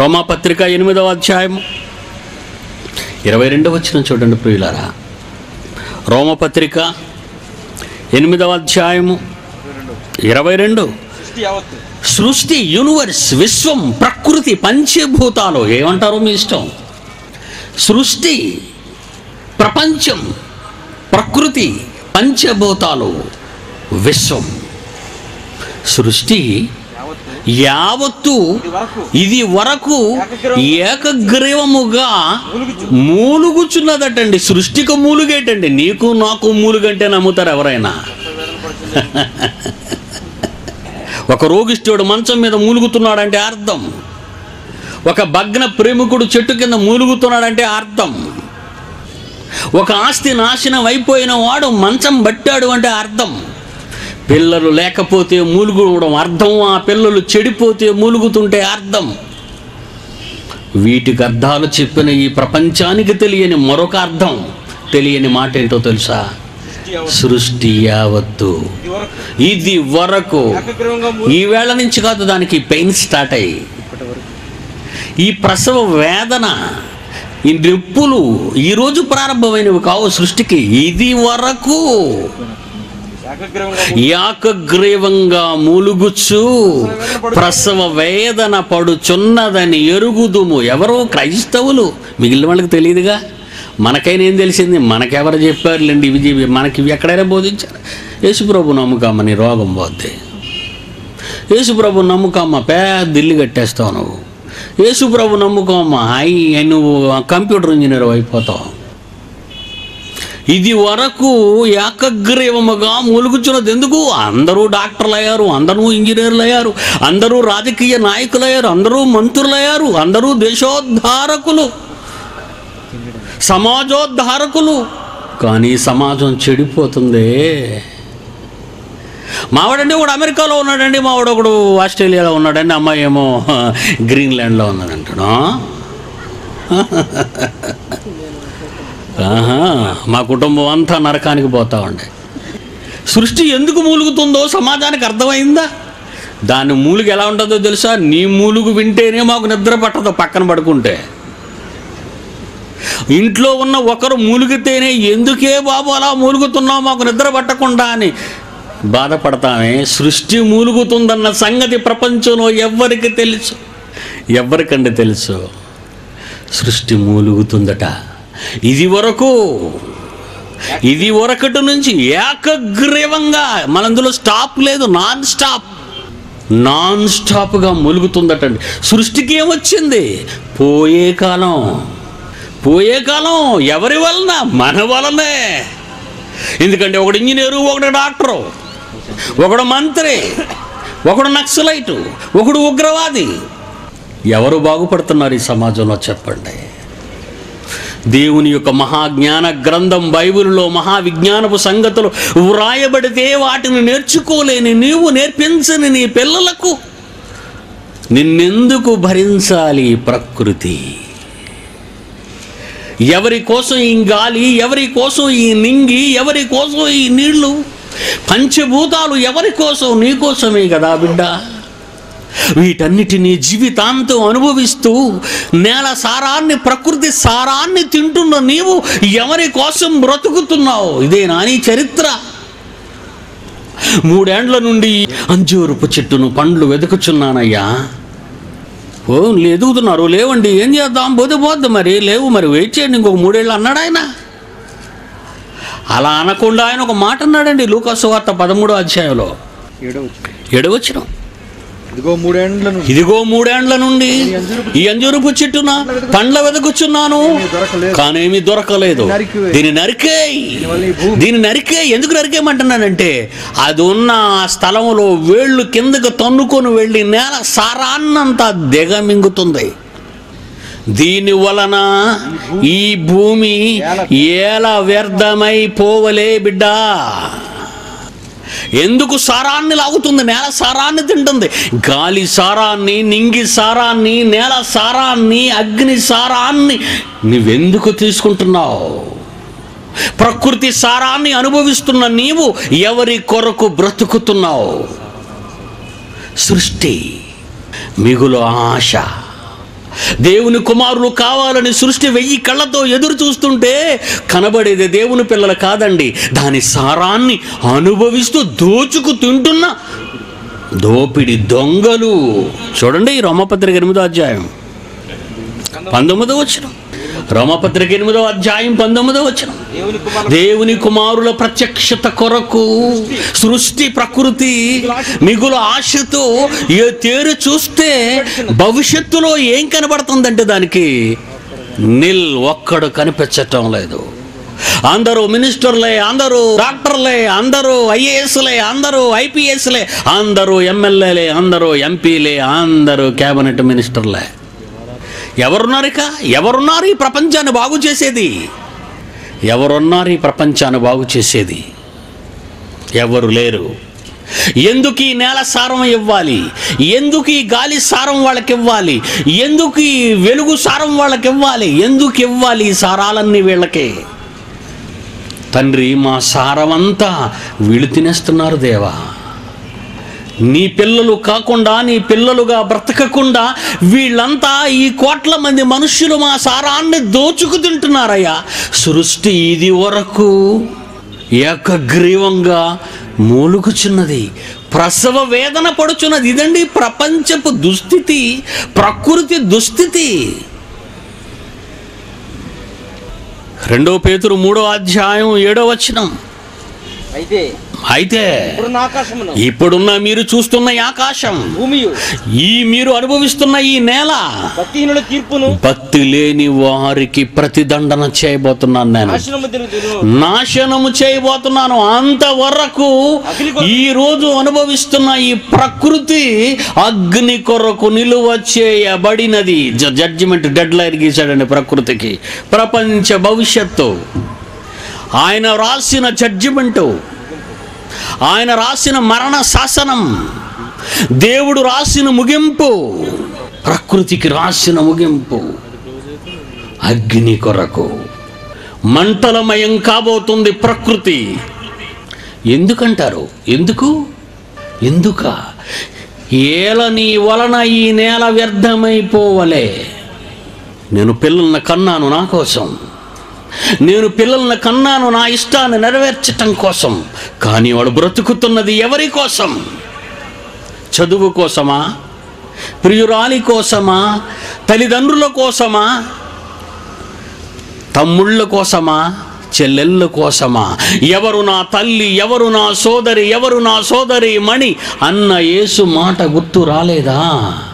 రోమాపత్రిక ఎనిమిదవ అధ్యాయం ఇరవై రెండవ వచ్చిన చూడండి ప్రియులారా రోమపత్రిక ఎనిమిదవ అధ్యాయము ఇరవై రెండు సృష్టి యావత్తు సృష్టి యూనివర్స్ విశ్వం ప్రకృతి పంచభూతాలు ఏమంటారు మీ ఇష్టం సృష్టి ప్రపంచం ప్రకృతి పంచభూతాలు విశ్వం సృష్టి యావత్తు యావత్తు ఇది వరకు ఇది వరకు ఏకగ్రీవముగా మూలుగుచు మూలుగుచున్నదటండి సృష్టికి మూలుగేటండి నీకు నాకు మూలుగంటే నమ్ముతారు ఎవరైనా ఒక రోగిష్ఠుడు మంచం మీద మూలుగుతున్నాడంటే అర్థం ఒక భగ్న ప్రేమికుడు చెట్టు కింద మూలుగుతున్నాడంటే అర్థం ఒక ఆస్తి నాశనం అయిపోయిన వాడు మంచం పట్టాడు అంటే అర్థం పిల్లలు లేకపోతే మూలుగడం అర్థం ఆ పిల్లలు చెడిపోతే మూలుగుతుంటే అర్థం వీటికి అర్థాలు చెప్పిన ఈ ప్రపంచానికి తెలియని మరొక అర్థం తెలియని మాట ఏంటో తెలుసా సృష్టి యావత్తు సృష్టి యావత్తు ఇది వరకు ఇది వరకు ఏకగ్రీవంగా ఈ వేళ నుంచి కాదు దానికి పెయిన్ స్టార్ట్ అయ్యి ఇప్పటి వరకు ఈ ప్రసవ వేదన ఈ నొప్పులు ఈరోజు ప్రారంభమైనవి కావు సృష్టికి ఇది వరకు ఏకగ్రీవంగా యాకగ్రీవంగా మూలుగుచ్చు ప్రసవ వేదన పడుచున్నదని ఎరుగుదుము ఎవరో క్రైస్తవులు మిగిలిన వాళ్ళకి తెలియదుగా మనకైనా ఏం తెలిసింది మనకెవరు చెప్పారులేండి ఇవి ఇవి మనకి ఇవి ఎక్కడైనా బోధించారు యేసుప్రభు నమ్ముకమ్మ నీ రోగం పోద్ది యేసుప్రభు నమ్ముకమ్మ పెద్ద ఇల్లు కట్టేస్తావు నువ్వు యేసుప్రభు నమ్ముకోమ్మ అయి నువ్వు కంప్యూటర్ ఇంజనీర్ అయిపోతావు ఇది వరకు ఏకగ్రీవముగా మూలుగుచున్నది ఎందుకు అందరూ డాక్టర్లు అయ్యారు అందరూ ఇంజనీర్లు అయ్యారు అందరూ రాజకీయ నాయకులు అయ్యారు అందరూ మంత్రులు అయ్యారు అందరూ దేశోద్ధారకులు సమాజోద్ధారకులు కానీ సమాజం చెడిపోతుంది మావాడండి ఒకడు అమెరికాలో ఉన్నాడండి మావాడు ఒకడు ఆస్ట్రేలియాలో ఉన్నాడండి అమ్మాయి ఏమో గ్రీన్లాండ్లో ఉన్నదంటాడు ఆహా, మా కుటుంబం అంతా నరకానికి పోతా ఉండే సృష్టి ఎందుకు మూలుగుతుందో సమాజానికి అర్థమైందా దాని మూలుగు ఎలా ఉంటుందో తెలుసా నీ మూలుగు వింటేనే మాకు నిద్ర పట్టదు పక్కన పడుకుంటే ఇంట్లో ఉన్న ఒకరు మూలుగితేనే ఎందుకే బాబు అలా మూలుగుతున్నావు మాకు నిద్ర పట్టకుండా అని బాధపడతామే సృష్టి మూలుగుతుందన్న సంగతి ప్రపంచంలో ఎవ్వరికి తెలుసు ఎవరికండి తెలుసు సృష్టి మూలుగుతుందట ఇది వరకు ఇది వరకటి నుంచి ఏకగ్రీవంగా మనందులో స్టాప్ లేదు నాన్ స్టాప్ నాన్ స్టాప్గా మూలుగుతుందటండి సృష్టికి ఏమొచ్చింది పోయే కాలం పోయే కాలం ఎవరి వలన మన వలనే ఎందుకంటే ఒకడు ఇంజనీరు ఒకడు డాక్టరు ఒకడు మంత్రి ఒకడు నక్సలైటు ఒకడు ఉగ్రవాది ఎవరు బాగుపడుతున్నారు ఈ సమాజంలో చెప్పండి దేవుని యొక్క మహాజ్ఞాన గ్రంథం బైబిల్లో మహావిజ్ఞానపు సంగతులు వ్రాయబడితే వాటిని నేర్చుకోలేని నీవు నేర్పించని నీ పిల్లలకు నిన్నెందుకు భరించాలి ఈ ప్రకృతి ఎవరి కోసం ఈ గాలి ఎవరి కోసం ఈ నింగి ఎవరి కోసం ఈ నీళ్లు పంచభూతాలు ఎవరి కోసం నీ కోసమే కదా బిడ్డ వీటన్నిటినీ జీవితాంతం అనుభవిస్తూ నేల సారాన్ని ప్రకృతి సారాన్ని తింటున్న నీవు ఎవరి కోసం బ్రతుకుతున్నావు ఇదే నాని చరిత్ర మూడేండ్ల నుండి అంజూరుపు చెట్టును పండ్లు వెతుకుచున్నానయ్యా ఓ ఎదుగుతున్నారు లేవండి ఏం చేద్దాం పోతే పోద్ది మరి లేవు మరి వెయిట్ చేయండి ఇంకొక మూడేళ్ళు అన్నాడు ఆయన అలా అనకుండా ఆయన ఒక మాట అన్నాడండి లూకాసు వార్త పదమూడో అధ్యాయంలో ఏడో వచ్చిన ఎడవచ్చినాం ఇదిగో మూడేండ్ల నుండి ఇదిగో మూడేండ్ల నుండి ఈ అంజూరుపు చెట్టున పండ్ల వెతుకుచున్నాను దొరకలేదు కానేమి దొరకలేదు నరికివేయి. దీన్ని నరికేయ్ దీనివల్ల ఈ భూమి దీన్ని నరికే ఎందుకు నరికేయమంటున్నానంటే అది ఉన్న ఆ స్థలంలో వేళ్ళు కిందకు తన్నుకొని వెళ్ళి నేల సారాన్నంతా దిగమింగుతుంది దీని వలన ఈ భూమి ఎలా వ్యర్థమై పోవలే బిడ్డా ఎందుకు సారాన్ని లాగుతుంది నేల సారాన్ని తింటుంది గాలి సారాన్ని నింగి సారాన్ని నేల సారాన్ని అగ్ని సారాన్ని నువ్వెందుకు తీసుకుంటున్నావు ప్రకృతి సారాన్ని అనుభవిస్తున్న నీవు ఎవరి కొరకు బ్రతుకుతున్నావు సృష్టి మిగులు ఆశ దేవుని కుమారులు కావాలని సృష్టి వెయ్యి కళ్ళతో ఎదురు చూస్తుంటే కనబడేది దేవుని పిల్లలు కాదండి దాని సారాన్ని అనుభవిస్తూ దోచుకు తింటున్న దోపిడి దొంగలు చూడండి ఈ రోమపత్రిక ఎనిమిదో అధ్యాయం పంతొమ్మిదో వచ్చిన రోమపత్రిక ఎనిమిదో అధ్యాయం పంతొమ్మిదో వచ్చిన దేవుని కుమారు దేవుని కుమారుల ప్రత్యక్షత కొరకు సృష్టి ప్రకృతి మిగులు ఆశతో ఏ తేరు చూస్తే భవిష్యత్తులో ఏం కనబడుతుందంటే దానికి నిల్ ఒక్కడు కనిపించటం లేదు అందరూ మినిస్టర్లే అందరూ డాక్టర్లే అందరూ ఐఏఎస్లే అందరూ ఐపీఎస్లే అందరూ ఎమ్మెల్యేలే అందరూ ఎంపీలే అందరూ క్యాబినెట్ మినిస్టర్లే ఎవరున్నారు ఇక ఎవరున్నారు ఈ ప్రపంచాన్ని బాగు చేసేది ఎవరున్నారు ఈ ప్రపంచాన్ని బాగు చేసేది ఎవరు లేరు ఎందుకు ఈ నేల సారం ఇవ్వాలి ఎందుకు ఈ గాలి సారం వాళ్ళకి ఇవ్వాలి ఎందుకు ఈ వెలుగు సారం వాళ్ళకి ఇవ్వాలి ఎందుకు ఇవ్వాలి ఈ సారాలన్నీ వీళ్ళకి తండ్రి మా సారమంతా వీళ్ళు తినేస్తున్నారు దేవా నీ పిల్లలు కాకుండా నీ పిల్లలుగా బ్రతకకుండా వీళ్ళంతా ఈ కోట్ల మంది మనుష్యులు మా సారాన్ని దోచుకు తింటున్నారయ్యా సృష్టి ఇది వరకు ఏకగ్రీవంగా మూలుగుచున్నది ప్రసవ వేదన పడుచున్నది ఇదండి ప్రపంచపు దుస్థితి ప్రకృతి దుస్థితి రెండో పేతురు మూడో అధ్యాయం ఏడో వచనం అయితే అయితే ఇప్పుడున్న ఆకాశమును ఇప్పుడున్న మీరు చూస్తున్న ఈ ఆకాశం భూమియు ఈ మీరు అనుభవిస్తున్న ఈ నేల భక్తిహీనుల తీర్పును భక్తి లేని వారికి ప్రతిదండన చేయబోతున్నాను నేను నాశనము తిరుగుదును నాశనము చేయబోతున్నాను అంతవరకు ఈ రోజు అనుభవిస్తున్న ఈ ప్రకృతి అగ్ని కొరకు నిలువ చేయబడినది జడ్జిమెంట్ డెడ్ లైన్ గీశాడండి ప్రకృతికి ప్రపంచ భవిష్యత్తు ఆయన రాసిన జడ్జిమెంటు ఆయన రాసిన మరణ శాసనం దేవుడు రాసిన ముగింపు ప్రకృతికి రాసిన ముగింపు అగ్ని కొరకు మంటలమయం కాబోతుంది ప్రకృతి ఎందుకంటారు ఎందుకు ఎందుక ఏల నీ వలన ఈ నేల వ్యర్థమైపోవలే నేను పిల్లల్ని కన్నాను నా కోసం నేను పిల్లల్ని కన్నాను నా ఇష్టాన్ని నెరవేర్చటం కోసం కానీ వాడు బ్రతుకుతున్నది ఎవరి కోసం చదువు కోసమా ప్రియురాలి కోసమా తల్లిదండ్రుల కోసమా తమ్ముళ్ళ కోసమా చెల్లెళ్ళ కోసమా ఎవరు నా తల్లి ఎవరు నా సోదరి ఎవరు నా సోదరి మణి అన్న యేసు మాట గుర్తు రాలేదా